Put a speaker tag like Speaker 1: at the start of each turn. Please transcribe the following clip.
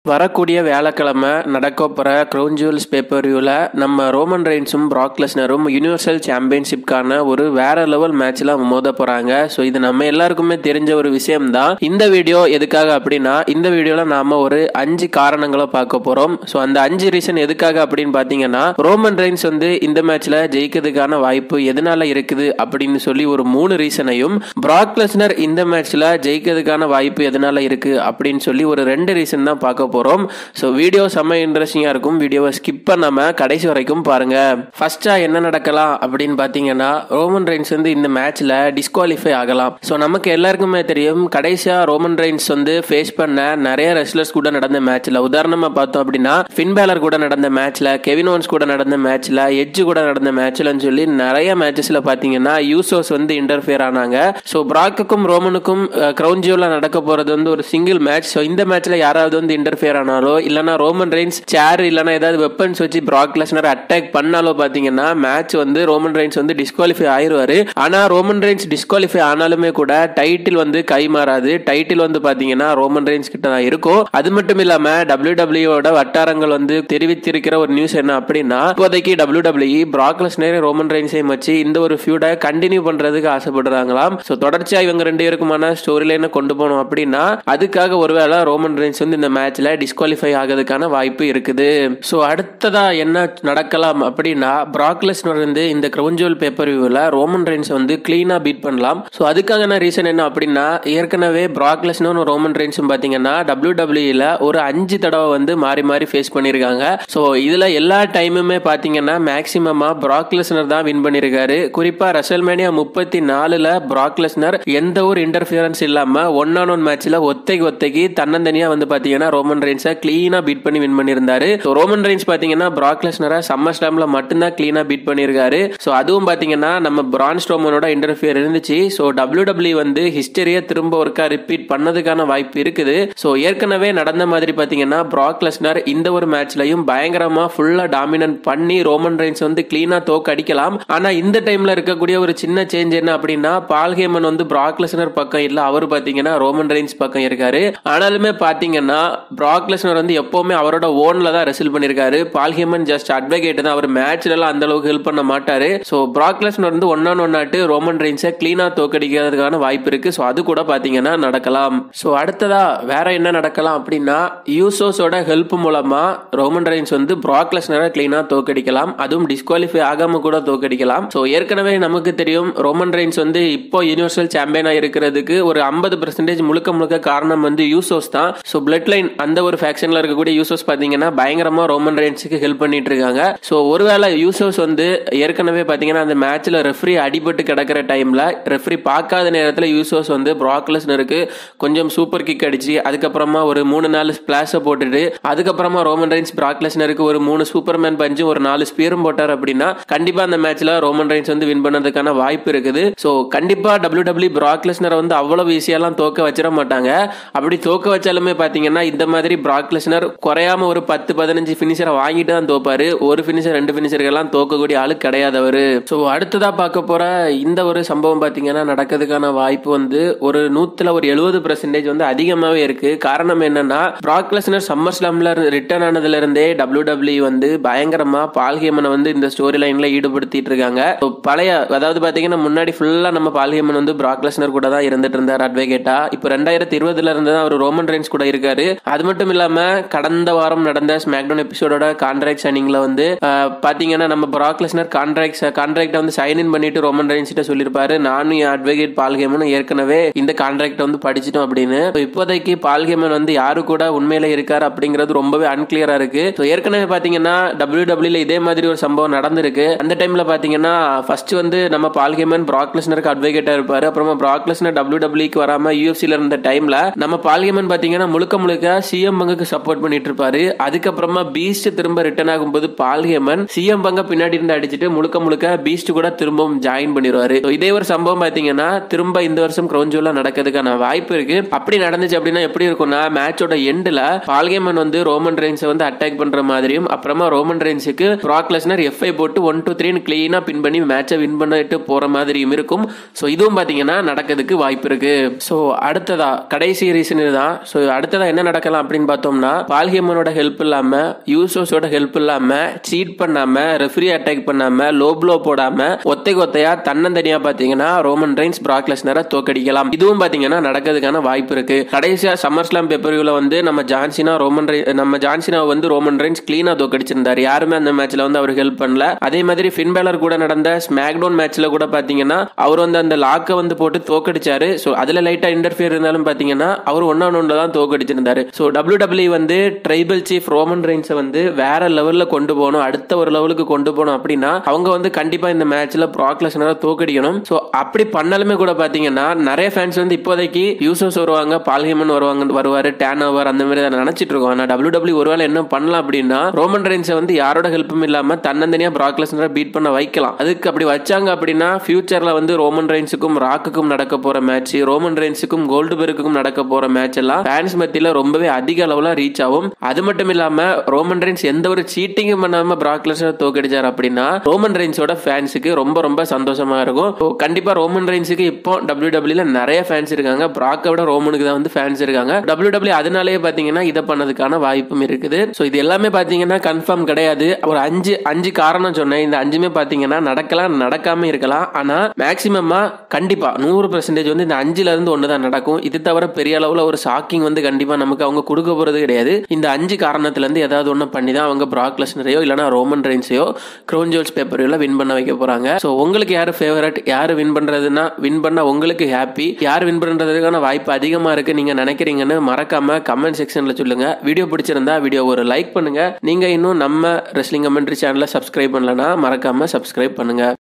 Speaker 1: வரக்கூடிய வியாழக்கிழமை நடக்க போகிற க்ரௌன் ஜுவல்ஸ் பேப்பர் வியூவில் நம்ம ரோமன் ரெயின்ஸும் ப்ராக் லெஸ்னரும் யூனிவர்சல் சாம்பியன்ஷிப்கான ஒரு வேற லெவல் மேட்ச்ல மோத போகிறாங்க ஸோ இது நம்ம எல்லாருக்குமே தெரிஞ்ச ஒரு விஷயம் தான் இந்த வீடியோ எதுக்காக அப்படின்னா இந்த வீடியோவில் நாம ஒரு அஞ்சு காரணங்களை பார்க்க போகிறோம் ஸோ அந்த அஞ்சு ரீசன் எதுக்காக அப்படின்னு பார்த்தீங்கன்னா ரோமன் ரெயின்ஸ் வந்து இந்த மேட்ச்ல ஜெயிக்கிறதுக்கான வாய்ப்பு எதனால இருக்குது அப்படின்னு சொல்லி ஒரு மூணு ரீசனையும் ப்ராக் லெஸ்னர் இந்த மேட்ச்ல ஜெயிக்கிறதுக்கான வாய்ப்பு எதனால இருக்கு அப்படின்னு சொல்லி ஒரு ரெண்டு ரீசன் தான் பார்க்க போறோம் ஸோ வீடியோ செம்ம இன்ட்ரெஸ்டிங்கா இருக்கும் வீடியோவை ஸ்கிப் பண்ணாம கடைசி வரைக்கும் பாருங்க ஃபர்ஸ்டா என்ன நடக்கலாம் அப்படின்னு பாத்தீங்கன்னா ரோமன் ரெயின்ஸ் வந்து இந்த மேட்ச்ல டிஸ்குவாலிஃபை ஆகலாம் ஸோ நமக்கு எல்லாருக்குமே தெரியும் கடைசியா ரோமன் ரெயின்ஸ் வந்து ஃபேஸ் பண்ண நிறைய ரெஸ்லர்ஸ் கூட நடந்த மேட்ச்ல உதாரணமா பார்த்தோம் அப்படின்னா ஃபின்பேலர் கூட நடந்த மேட்ச்ல கெவின் ஓன்ஸ் கூட நடந்த மேட்ச்ல எட்ஜ் கூட நடந்த மேட்ச்லன்னு சொல்லி நிறைய மேட்சஸ்ல பாத்தீங்கன்னா யூசோஸ் வந்து இன்டர்ஃபியர் ஆனாங்க ஸோ பிராக்குக்கும் ரோமனுக்கும் கிரௌன் ஜியோல நடக்க போறது வந்து ஒரு சிங்கிள் மேட்ச் ஸோ இந்த மேட்ச்ல யாராவது வந்து இன்டர்ஃபியர் ஆனாலோ இல்லைனா ரோமன் ரெயின்ஸ் சேர் இல்லைனா ஏதாவது வெப்பன்ஸ் வச்சு பிராக் லெஸ்னர் அட்டாக் பண்ணாலோ பாத்தீங்கன்னா மேட்ச் வந்து ரோமன் ரெயின்ஸ் வந்து டிஸ்குவாலிஃபை ஆயிருவாரு ஆனா ரோமன் ரெயின்ஸ் டிஸ்குவாலிஃபை ஆனாலுமே கூட டைட்டில் வந்து கை மாறாது டைட்டில் வந்து பாத்தீங்கன்னா ரோமன் ரெயின்ஸ் கிட்ட தான் இருக்கும் அது மட்டும் இல்லாம டபிள்யூ டபிள்யூட வட்டாரங்கள் வந்து தெரிவித்திருக்கிற ஒரு நியூஸ் என்ன அப்படின்னா இப்போதைக்கு டபிள்யூ டபிள்யூ பிராக் லெஸ்னரையும் ரோமன் ரெயின்ஸையும் வச்சு இந்த ஒரு ஃபியூடை கண்டினியூ பண்றதுக்கு ஆசைப்படுறாங்களாம் ஸோ தொடர்ச்சியா இவங்க ரெண்டு பேருக்குமான ஸ்டோரி லைனை கொண்டு போனோம் அப்படின்னா அதுக்காக ஒருவேளை ரோமன் ரெயின்ஸ் வந்து இந்த மேட்ச்ல டிஸ்குவாலிஃபை ஆகிறதுக்கான வாய்ப்பு இருக்குது ஸோ அடுத்ததா என்ன நடக்கலாம் அப்படின்னா பிராக்லெஸ்னர் வந்து இந்த கிரௌஞ்சோல் பேப்பர் வியூவில் ரோமன் ரெயின்ஸ் வந்து கிளீனா பீட் பண்ணலாம் ஸோ அதுக்கான ரீசன் என்ன அப்படின்னா ஏற்கனவே பிராக்லெஸ்னரும் ரோமன் ரெயின்ஸும் பார்த்தீங்கன்னா டபிள்யூ டபிள்யூல ஒரு அஞ்சு தடவை வந்து மாறி மாறி ஃபேஸ் பண்ணியிருக்காங்க ஸோ இதுல எல்லா டைமுமே பார்த்தீங்கன்னா மேக்சிமமா பிராக்லெஸ்னர் தான் வின் பண்ணியிருக்காரு குறிப்பா ரசல்மேனியா முப்பத்தி நாலுல பிராக்லெஸ்னர் எந்த ஒரு இன்டர்ஃபியரன்ஸ் இல்லாம ஒன் ஆன் ஒன் மேட்ச்ல ஒத்தைக்கு ஒத்தைக்கு தன்னந்தனியா வந்து பாத்தீங்கன்னா ரோமன் ரெயின்ஸை கிளீனா பீட் பண்ணி வின் பண்ணியிருந்தாரு ஸோ ரோமன் ரெயின்ஸ் பாத்தீங்கன்னா பிராக்லெஸ்னரை சம்மர் ஸ்டாம்ல மட்டும்தான் கிளீனா பீட் பண்ணியிருக்காரு ஸோ அதுவும் பாத்தீங்கன்னா நம்ம பிரான் ஸ்டோமனோட இன்டர்ஃபியர் இருந்துச்சு ஸோ டபிள்யூ டபிள்யூ வந்து ஹிஸ்டரியை திரும்ப ஒருக்கா ரிப்பீட் பண்ணதுக்கான வாய்ப்பு இருக்குது ஸோ ஏற்கனவே நடந்த மாதிரி பாத்தீங்கன்னா பிராக்லெஸ்னர் இந்த ஒரு மேட்ச்லயும் பயங்கரமா ஃபுல்லா டாமினன்ட் பண்ணி ரோமன் ரெயின்ஸ் வந்து கிளீனா தோக்க அடிக்கலாம் ஆனா இந்த டைம்ல இருக்கக்கூடிய ஒரு சின்ன சேஞ்ச் என்ன அப்படின்னா பால்ஹேமன் வந்து பிராக்லெஸ்னர் பக்கம் இல்ல அவர் பாத்தீங்கன்னா ரோமன் ரெயின்ஸ் பக்கம் இருக்காரு ஆனாலுமே பாத்தீங்கன்னா பிராக்லெஸ்னர் வந்து எப்பவுமே அவரோட ஓன்ல தான் ரெசில் பண்ணிருக்காரு பால்ஹேமன் ஜஸ்ட் அட்வொகேட் தான் அவர் மேட்ச்ல எல்லாம் அந்த அளவுக்கு ஹெல்ப் பண்ண மாட்டாரு ஸோ பிராக்லெஸ்னர் வந்து ஒன் ஆன் ஒன் ஆட்டு ரோமன் ரெயின்ஸை கிளீனா தோக்கடிக்கிறதுக்கான வாய்ப்பு இருக்கு ஸோ அது கூட பாத்தீங்கன்னா நடக்கலாம் ஸோ அடுத்ததா வேற என்ன நடக்கலாம் அப்படின்னா யூசோஸோட ஹெல்ப் மூலமா ரோமன் ரெயின்ஸ் வந்து பிராக்லெஸ்னரை கிளீனா தோக்கடிக்கலாம் அதுவும் டிஸ்குவாலிஃபை ஆகாம கூட தோக்கடிக்கலாம் ஸோ ஏற்கனவே நமக்கு தெரியும் ரோமன் ரெயின்ஸ் வந்து இப்போ யூனிவர்சல் சாம்பியனா இருக்கிறதுக்கு ஒரு ஐம்பது பெர்சன்டேஜ் முழுக்க முழுக்க காரணம் வந்து யூசோஸ் தான் ஸோ பிளட் லைன் அந்த ஒரு ஃபேக்ஷன்ல இருக்கக்கூடிய யூசோஸ் பாத்தீங்கன்னா பயங்கரமா ரோமன் ரெயின்ஸுக்கு ஹெல்ப் பண்ணிட்டு இருக்காங்க ஸோ ஒருவேளை யூசோஸ் வந்து ஏற்கனவே பாத்தீங்கன்னா அந்த மேட்ச்ல ரெஃப்ரி அடிபட்டு கிடக்கிற டைம்ல ரெஃப்ரி பார்க்காத நேரத்தில் யூசோஸ் வந்து பிராக்லஸ்னருக்கு கொஞ்சம் சூப்பர் கிக் அடிச்சு அதுக்கப்புறமா ஒரு மூணு நாலு ஸ்பிளாஷை போட்டுட்டு அதுக்கப்புறமா ரோமன் ரெயின்ஸ் பிராக்லஸ்னருக்கு ஒரு மூணு சூப்பர்மேன் பஞ்சு ஒரு நாலு ஸ்பியரும் போட்டார் அப்படின்னா கண்டிப்பா அந்த மேட்ச்ல ரோமன் ரெயின்ஸ் வந்து வின் பண்ணதுக்கான வாய்ப்பு இருக்குது ஸோ கண்டிப்பா டபிள்யூ டபிள்யூ பிராக்லெஸ்னரை வந்து அவ்வளவு ஈஸியெல்லாம் தோக்க வச்சிட மாட்டாங்க அப்படி தோக்க வச்சாலுமே பாத்தீங்கன்னா இந்த மாதிரி பிராக்லெஸ்னர் குறையாம ஒரு பத்து பதினஞ்சு பினிஷரை வாங்கிட்டு தான் தோப்பாரு ஒரு பினிஷர் ரெண்டு பினிஷர்கள்லாம் தோக்கக்கூடிய ஆளு கிடையாதவர் ஸோ அடுத்ததா பார்க்க போற இந்த ஒரு சம்பவம் பாத்தீங்கன்னா நடக்கிறதுக்கான வாய்ப்பு வந்து ஒரு நூத்துல ஒரு எழுபது பெர்சன்டேஜ் வந்து அதிகமாவே இருக்கு காரணம் என்னன்னா பிராக்லெஸ்னர் சம்மர் ஸ்லாம்ல ரிட்டர்ன் ஆனதுல இருந்தே டபிள்யூ டபிள்யூ வந்து பயங்கரமா பால்கேமனை வந்து இந்த ஸ்டோரி லைன்ல ஈடுபடுத்திட்டு இருக்காங்க பழைய அதாவது பாத்தீங்கன்னா முன்னாடி ஃபுல்லா நம்ம பால்கேமன் வந்து பிராக்லெஸ்னர் கூட தான் இருந்துட்டு இருந்தார் அட்வொகேட்டா இப்போ ரெண்டாயிரத்தி இருபதுல இருந்து தான் அவர் ரோமன் ரெயின்ஸ் கூட இருக்காரு அது மட்டும் இல்லாம கடந்த வாரம் நடந்த ஸ்மாக்டவுன் எபிசோடோட கான்ட்ராக்ட் சைனிங்ல வந்து பாத்தீங்கன்னா நம்ம பிராக்லெஸ்னர் கான்ட்ராக்ட் கான்ட்ராக்டை வந்து சைன் இன் பண்ணிட்டு ரோமன் ரெயின்ஸ் கிட்ட சொல்லியிருப்பாரு நானும் என் அட்வொகேட் பால்கேமனும் ஏற்கனவே இந்த கான்ட்ராக்ட் வந்து படிச்சிட்டோம் அப்படின்னு இப்போதைக்கு பால்கேமன் வந்து யாரு கூட உண்மையில இருக்காரு அப்படிங்கிறது ரொம்பவே அன்கிளியரா இருக்கு ஏற்கனவே பாத்தீங்கன்னா டபிள்யூ டபிள்யூல இதே மாதிரி ஒரு சம்பவம் நடந்திருக்கு அந்த டைம்ல பாத்தீங்கன்னா ஃபர்ஸ்ட் வந்து நம்ம பால்கேமன் பிராக்லெஸ்னருக்கு அட்வொகேட்டா இருப்பாரு அப்புறமா பிராக்லெஸ்னர் டபிள்யூ டபிள்யூக்கு வராம யூஎஃப்சில இருந்த டைம்ல நம்ம பால்கேமன் பாத்தீங்கன்னா முழுக்க முழுக்க சிஎம் பங்குக்கு சப்போர்ட் பண்ணிட்டு இருப்பாரு அதுக்கப்புறமா பீஸ்ட் திரும்ப ரிட்டர்ன் ஆகும்போது பால்கேமன் சிஎம் பங்க பின்னாடி இருந்து அடிச்சுட்டு முழுக்க முழுக்க பீஸ்ட் கூட திரும்பவும் ஜாயின் பண்ணிடுவாரு இதே ஒரு சம்பவம் பாத்தீங்கன்னா திரும்ப இந்த வருஷம் கிரௌஞ்சோல நடக்கிறதுக்கான வாய்ப்பு இருக்கு அப்படி நடந்துச்சு அப்படின்னா எப்படி இருக்கும்னா மேட்சோட எண்ட்ல பால்கேமன் வந்து ரோமன் ரெயின்ஸ் வந்து அட்டாக் பண்ற மாதிரியும் அப்புறமா ரோமன் ரெயின்ஸுக்கு பிராக்லெஸ்னர் எஃப்ஐ போட்டு ஒன் டூ த்ரீன்னு கிளீனா பின் பண்ணி மேட்சை வின் பண்ணிட்டு போற மாதிரியும் இருக்கும் ஸோ இதுவும் பாத்தீங்கன்னா நடக்கிறதுக்கு வாய்ப்பு இருக்கு ஸோ அடுத்ததா கடைசி ரீசன் இதுதான் ஸோ அடுத்ததா என்ன நடக்கலாம் அப்படின்னு அப்படின்னு பார்த்தோம்னா பால்ஹேமனோட ஹெல்ப் இல்லாம யூசோஸோட ஹெல்ப் இல்லாம சீட் பண்ணாம ரெஃப்ரி அட்டாக் பண்ணாம லோ ப்ளோ போடாம ஒத்தை கொத்தையா தன்னந்தனியா பாத்தீங்கன்னா ரோமன் ரெயின்ஸ் பிராக் லெஸ்னரை தோக்கடிக்கலாம் இதுவும் பாத்தீங்கன்னா நடக்கிறதுக்கான வாய்ப்பு இருக்கு கடைசியா சம்மர் ஸ்லாம் பேப்பர்ல வந்து நம்ம ஜான்சினா ரோமன் ரெய்- நம்ம ஜான்சினா வந்து ரோமன் ரெயின்ஸ் கிளீனா தோக்கடிச்சிருந்தாரு யாருமே அந்த மேட்ச்ல வந்து அவர் ஹெல்ப் பண்ணல அதே மாதிரி ஃபின் பேலர் கூட நடந்த ஸ்மாக்டவுன் மேட்ச்ல கூட பாத்தீங்கன்னா அவர் வந்து அந்த லாக்கை வந்து போட்டு தோக்கடிச்சாரு ஸோ அதுல லைட்டா இன்டர்ஃபியர் இருந்தாலும் பாத்தீங்கன்னா அவர் ஒன்னா ஒன்றுல தான் தோக்கடிச்சிருந்தாரு ஸோ டபிள்யூ டபிள்யூ வந்து ட்ரைபல் சீஃப் ரோமன் ரெயின்ஸை வந்து வேற லெவல்ல கொண்டு போகணும் அடுத்த ஒரு லெவலுக்கு கொண்டு போகணும் அப்படின்னா அவங்க வந்து கண்டிப்பா இந்த மேட்ச்ல ப்ராக் லெஸ்னரை தோக்கடிக்கணும் ஸோ அப்படி பண்ணாலுமே கூட பாத்தீங்கன்னா நிறைய ஃபேன்ஸ் வந்து இப்போதைக்கு யூசர்ஸ் வருவாங்க பால்ஹேமன் வருவாங்க வருவாரு டேன் ஓவர் அந்த மாதிரி தான் நினைச்சிட்டு இருக்கோம் ஆனா டபிள்யூ டபிள்யூ ஒருவேளை என்ன பண்ணலாம் அப்படின்னா ரோமன் ரெயின்ஸை வந்து யாரோட ஹெல்ப்பும் இல்லாம தன்னந்தனியா ப்ராக் லெஸ்னரை பீட் பண்ண வைக்கலாம் அதுக்கு அப்படி வச்சாங்க அப்படின்னா ஃபியூச்சர்ல வந்து ரோமன் ரெயின்ஸுக்கும் ராக்குக்கும் நடக்க போற மேட்ச் ரோமன் ரெயின்ஸுக்கும் கோல்டு பெருக்குக்கும் நடக்க போற மேட்ச் எல்லாம் ஃபேன்ஸ் மத்தியில ரொம்பவே அதிக அளவுல ரீச் ஆகும் அது மட்டும் இல்லாம ரோமன் ரெயின்ஸ் எந்த ஒரு சீட்டிங்கும் பண்ணாம ப்ராக் லெஸ்னர் தோக்கடிச்சார் அப்படின்னா ரோமன் ரெயின்ஸோட ஃபேன்ஸுக்கு ரொம்ப ரொம்ப சந்தோஷமா இருக்கும் So, கண்டிப்பா ரோமன் ரெயின்ஸுக்கு இப்போ டபிள்யூ டபிள்யூல நிறைய ஃபேன்ஸ் இருக்காங்க ப்ராக்கை விட ரோமனுக்கு தான் வந்து ஃபேன்ஸ் இருக்காங்க டபிள்யூ டபிள்யூ அதனாலேயே பாத்தீங்கன்னா இதை பண்ணதுக்கான வாய்ப்பும் இருக்குது ஸோ இது எல்லாமே பாத்தீங்கன்னா கன்ஃபார்ம் கிடையாது ஒரு அஞ்சு அஞ்சு காரணம் சொன்னேன் இந்த அஞ்சுமே பாத்தீங்கன்னா நடக்கலாம் நடக்காம இருக்கலாம் ஆனா மேக்சிமமா கண்டிப்பா நூறு பெர்சன்டேஜ் வந்து இந்த அஞ்சுல இருந்து ஒன்று தான் நடக்கும் இது தவிர பெரிய அளவுல ஒரு ஷாக்கிங் வந்து கண்டிப்பா நமக்கு அவங்க கொடுக்க போறது கிடையாது இந்த அஞ்சு காரணத்துல இருந்து ஏதாவது ஒன்று பண்ணி தான் அவங்க ப்ராக் லெஸ்னரையோ இல்லைனா ரோமன் ரெயின்ஸையோ க்ரோன் ஜோல்ஸ் பேப்பரையோ வின் பண்ண வைக்க போறாங்க ஸோ உங்களுக்கு யாரு ஃபேவரட் யாரு வின் பண்றதுன்னா வின் பண்ணா உங்களுக்கு ஹாப்பி யார் வின் பண்றதுக்கான வாய்ப்பு அதிகமா இருக்கு நீங்க நினைக்கிறீங்கன்னு மறக்காம கமெண்ட் செக்ஷன்ல சொல்லுங்க வீடியோ பிடிச்சிருந்தா வீடியோ ஒரு லைக் பண்ணுங்க நீங்க இன்னும் நம்ம ரெஸ்லிங் கமெண்ட்ரி சேனலை சப்ஸ்கிரைப் பண்ணலனா மறக்காம சப்ஸ்கிரைப் பண்ணுங்க